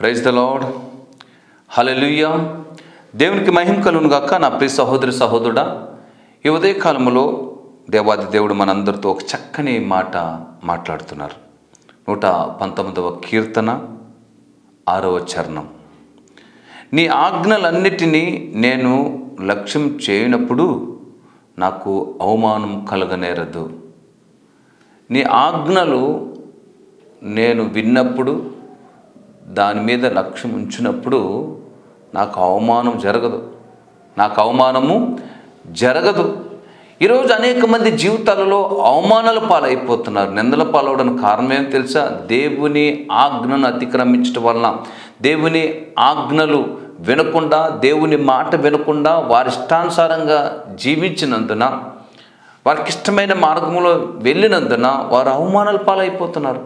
praise the lord హల్లెలూయా దేవునికి మహిమ కలుగును గాక నా ప్రియ సహోదరి సహోదరుడా ఈ ఉదయకాలంలో దేవాది దేవుడు మనందరితో ఒక చక్కని మాట మాట్లాడుతున్నారు నూట పంతొమ్మిదవ కీర్తన ఆరవ చరణం నీ ఆజ్ఞలన్నిటినీ నేను లక్ష్యం చేయనప్పుడు నాకు అవమానం కలగనేరదు నీ ఆజ్ఞలు నేను విన్నప్పుడు దాని మీద లక్ష్యం ఉంచినప్పుడు నాకు అవమానం జరగదు నాకు అవమానము జరగదు ఈరోజు అనేక మంది జీవితాలలో అవమానాల పాలైపోతున్నారు నిందల పాలవడానికి కారణం ఏం తెలుసా దేవుని ఆజ్ఞను అతిక్రమించడం వలన దేవుని ఆజ్ఞలు వినకుండా దేవుని మాట వినకుండా వారి ఇష్టానుసారంగా జీవించినందున వారికి ఇష్టమైన మార్గంలో వెళ్ళినందున వారు అవమానాల పాలైపోతున్నారు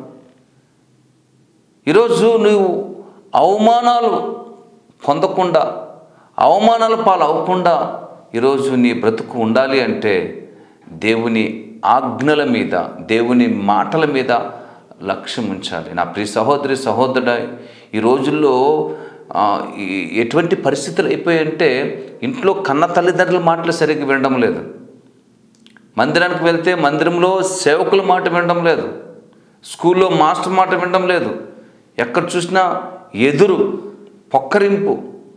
ఈరోజు నువ్వు అవమానాలు పొందకుండా అవమానాల పాలు అవ్వకుండా ఈరోజు నీ బ్రతుకు ఉండాలి అంటే దేవుని ఆజ్ఞల మీద దేవుని మాటల మీద లక్ష్యం ఉంచాలి నా ప్రియ సహోదరి సహోదరుడ ఈ రోజుల్లో ఆ, ఈ- ఎటువంటి పరిస్థితులు అయిపోయాయంటే ఇంట్లో కన్న తల్లిదండ్రుల మాటలు సరిగ్గా వినడం లేదు మందిరానికి వెళ్తే మందిరంలో సేవకుల మాట వినడం లేదు స్కూల్లో మాస్టర్ మాట వినడం లేదు ఎక్కడ చూసినా ఎదురు పొక్కరింపు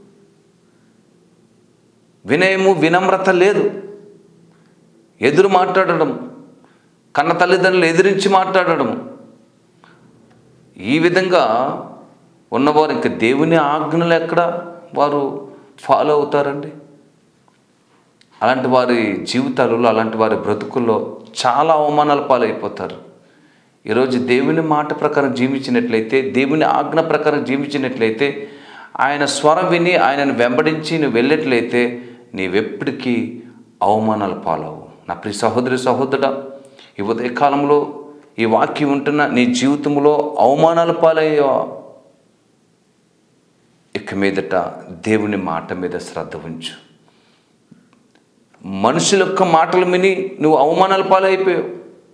వినయము వినమ్రత లేదు ఎదురు మాట్లాడడం కన్న తల్లిదండ్రులు ఎదిరించి మాట్లాడడం ఈ విధంగా ఉన్నవారు ఇంక దేవుని ఆజ్ఞలు ఎక్కడ వారు ఫాలో అవుతారండి అలాంటి వారి జీవితాలలో అలాంటి వారి బ్రతుకుల్లో చాలా అవమానాల పాలైపోతారు ఈరోజు దేవుని మాట ప్రకారం జీవించినట్లయితే దేవుని ఆజ్ఞ ప్రకారం జీవించినట్లయితే ఆయన స్వరం విని ఆయనను వెంబడించి నువ్వు వెళ్ళినట్లయితే నీవెప్పటికీ అవమానాలు పాలవు నా ప్రియ సహోదరి సహోదరుడా ఈ ఉదయకాలంలో ఈ వాక్యం ఉంటున్న నీ జీవితంలో అవమానాల పాలయ్యా ఇక మీదట దేవుని మాట మీద శ్రద్ధ ఉంచు మనుషుల యొక్క మాటలు విని నువ్వు అవమానాల పాలైపోయావు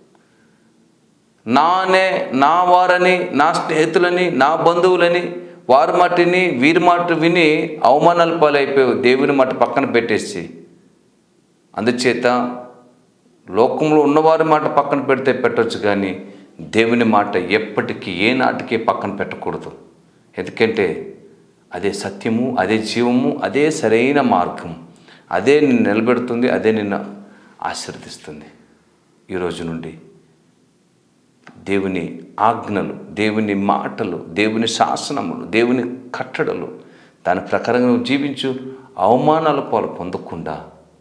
నానే నా వారని నా స్నేహితులని నా బంధువులని వారి మాటని వీరి మాట విని అవమానాల పాలైపోయావు దేవుని మాట పక్కన పెట్టేసి అందుచేత లోకంలో ఉన్నవారి మాట పక్కన పెడితే పెట్టవచ్చు కానీ దేవుని మాట ఎప్పటికీ ఏ నాటికి పక్కన పెట్టకూడదు ఎందుకంటే అదే సత్యము అదే జీవము అదే సరైన మార్గం అదే నిన్ను నిలబెడుతుంది అదే నిన్ను ఆశీర్వదిస్తుంది ఈరోజు నుండి దేవుని ఆజ్ఞలు దేవుని మాటలు దేవుని శాసనములు దేవుని కట్టడలు దాని ప్రకారంగా నువ్వు జీవించు అవమానాల పాలు పొందకుండా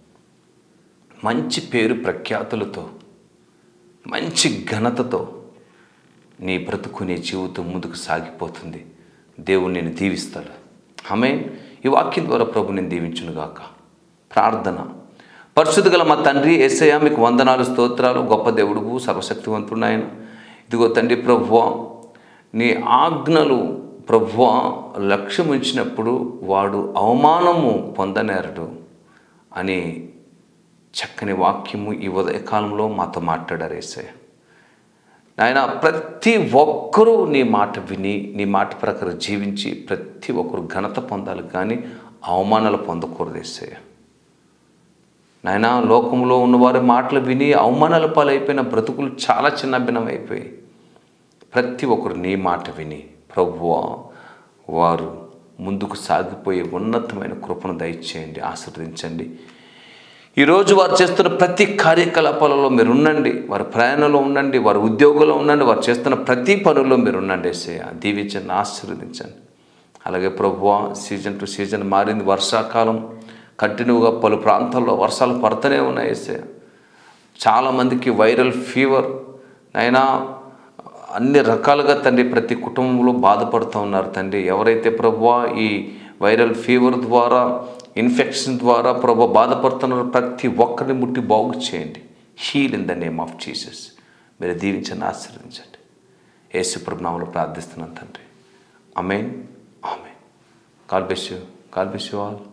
మంచి పేరు ప్రఖ్యాతులతో మంచి ఘనతతో నీ బ్రతుకు నీ జీవితం ముందుకు సాగిపోతుంది దేవుడు నేను దీవిస్తాడు ఆమె ఈ వాక్యం ద్వారా ప్రభు నేను దీవించునుగాక ప్రార్థన పరిశుద్ధ గల మా తండ్రి ఏసయ్య మీకు వందనాలు స్తోత్రాలు గొప్ప దేవుడువు సర్వశక్తివంతుడు ఆయన ఇదిగో తండ్రి ప్రభువ నీ ఆజ్ఞలు ప్రభువ లక్ష్యం ఉంచినప్పుడు వాడు అవమానము పొందనేరడు అని చక్కని వాక్యము ఈ ఉదయకాలంలో మాతో మాట్లాడారు ఏసయ్య నాయన ప్రతి ఒక్కరూ నీ మాట విని నీ మాట ప్రకారం జీవించి ప్రతి ఒక్కరు ఘనత పొందాలి కానీ అవమానాలు పొందకూడదు ఏసయ్య నాయన లోకంలో ఉన్నవారి మాటలు విని అవమానాల పాలైపోయిన బ్రతుకులు చాలా చిన్న భిన్నమైపోయాయి ప్రతి ఒక్కరు నీ మాట విని ప్రభువా వారు ముందుకు సాగిపోయే ఉన్నతమైన కృపను దయచేయండి ఆశీర్వదించండి ఈరోజు వారు చేస్తున్న ప్రతి కార్యకలాపాలలో మీరు ఉండండి వారి ప్రయాణంలో ఉండండి వారి ఉద్యోగంలో ఉండండి వారు చేస్తున్న ప్రతి పనుల్లో మీరు ఉండండి ఏసయ్య దీవించండి ఆశీర్వదించండి అలాగే ప్రభువ సీజన్ టు సీజన్ మారింది వర్షాకాలం కంటిన్యూగా పలు ప్రాంతాల్లో వర్షాలు పడుతూనే ఉన్నాయి ఏసయ్య చాలామందికి వైరల్ ఫీవర్ అయినా అన్ని రకాలుగా తండ్రి ప్రతి కుటుంబంలో బాధపడుతూ ఉన్నారు తండ్రి ఎవరైతే ప్రభువా ఈ వైరల్ ఫీవర్ ద్వారా ఇన్ఫెక్షన్ ద్వారా ప్రభు బాధపడుతున్నారో ప్రతి ఒక్కరిని ముట్టి బాగు చేయండి heal in the name of Jesus మీరు దీవించండి ఆశీర్వదించండి యేసు ప్రభునామలో ప్రార్థిస్తున్నాను తండ్రి amen amen God bless you God bless you all